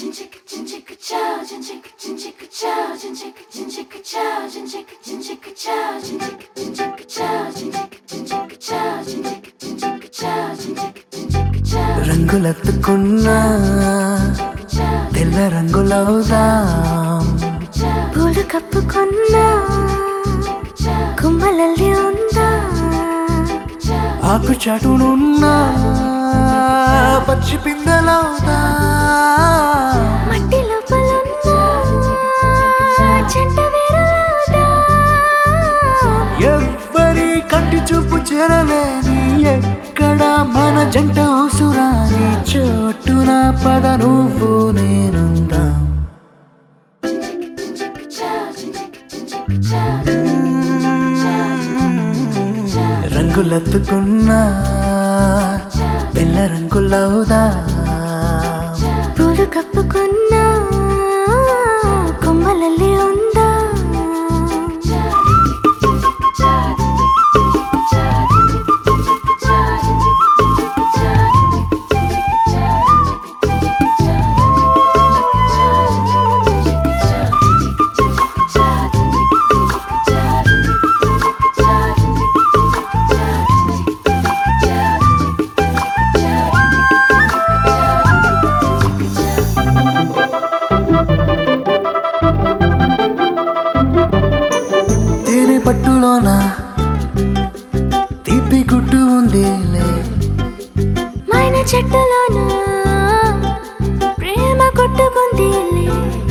రంగులెత్తుకున్నా తెల్ల రంగులవుదాం పూలు కప్పుకున్నా కుమ్మలల్లి ఉందా ఆకు చాటునున్నా పచ్చి పిందెలవుదా మట్టి లోపలున్నా చెంట వేరులాదా ఎవ్వరి కంటి చూపు చేరలేని ఎక్కడ మన జంట అవసరాని చోటున పద నువ్వు నేనుందా రంగులెత్తుకున్నా పిల్ల రంగులవుదా పూలు కప్పుకున్నా కొమ్మలల్లి ఉందా తేనె పట్టులోన తీపి గుట్టు ఉందిలే మైన చెట్టులోన ప్రేమ కొట్టుకుందిలే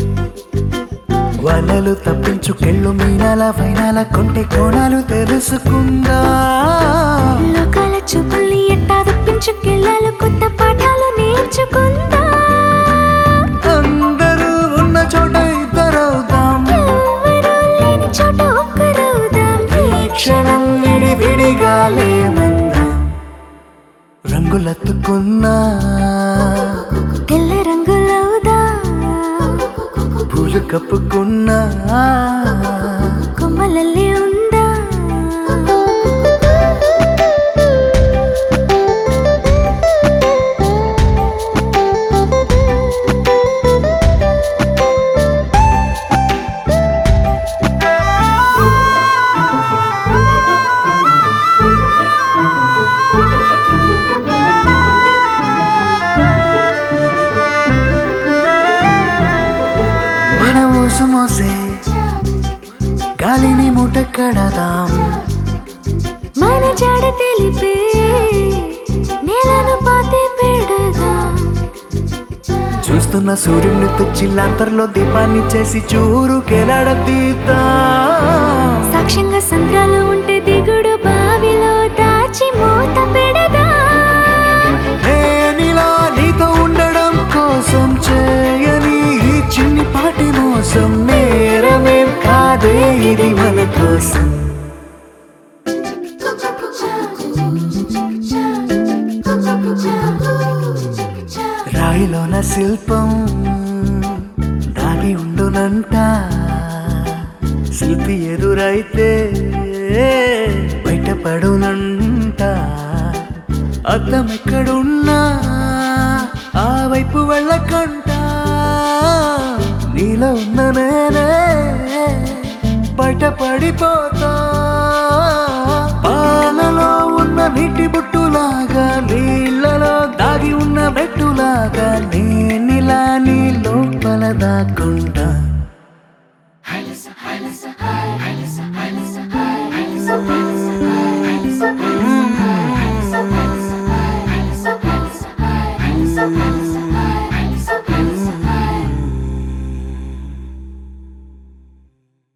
వలలు తప్పించుకెళ్ళు మీనాల వైనాల కొంటె కోణాలు తెలుసుకుందా లోకాల చూపుల్ని ఎట్టా తప్పించుకెళ్ళాలి కొత్త పాఠాలు నేర్చుకుందా అందరూ ఉన్న చోట ఇద్దరవుదాం ఎవ్వరూ లేని చోట ఒక్కరవుదాం ఈ క్షణం విడి విడిగా లేమందాం రంగులెత్తుకున్నా తెల్ల రంగులవుదా పూలు కప్పుకున్నా కొమ్మలల్లి ఉందా మన ఊసు మోసే గాలిని మూట కడదాం మన జాడ తెలిపే నేలను పాతి పెడదా చూస్తున్న సూర్యుని తెచ్చిల్లంతర్లో దీపాన్ని చేసి చూరు కెలాడదీద్దాం సాక్ష్యంగా సంద్రాలు ఉంటే దిగుడు బావిలో దాచి మూత పెడదా నేనిలా నీతో ఉండడం కోసం చేయని ఈ చిన్ని పాటి మోసం నేరమేం కాదే ఇది మన కోసం రాయిలోన శిల్పం దాగి ఉండునంట శిల్పి ఎదురైతే బయటపడునంట అద్దం ఎక్కడున్నా ఆ వైపు వెళ్ళకంట నీలో ఉన్న నేనే బయటపడిపోతా పాలలో ఉన్న నీటి బుట్టులాగా నీళ్ళలో దాగి ఉన్న బెట్టులాగా నేనిలా నీ లోపల దాక్కుంటా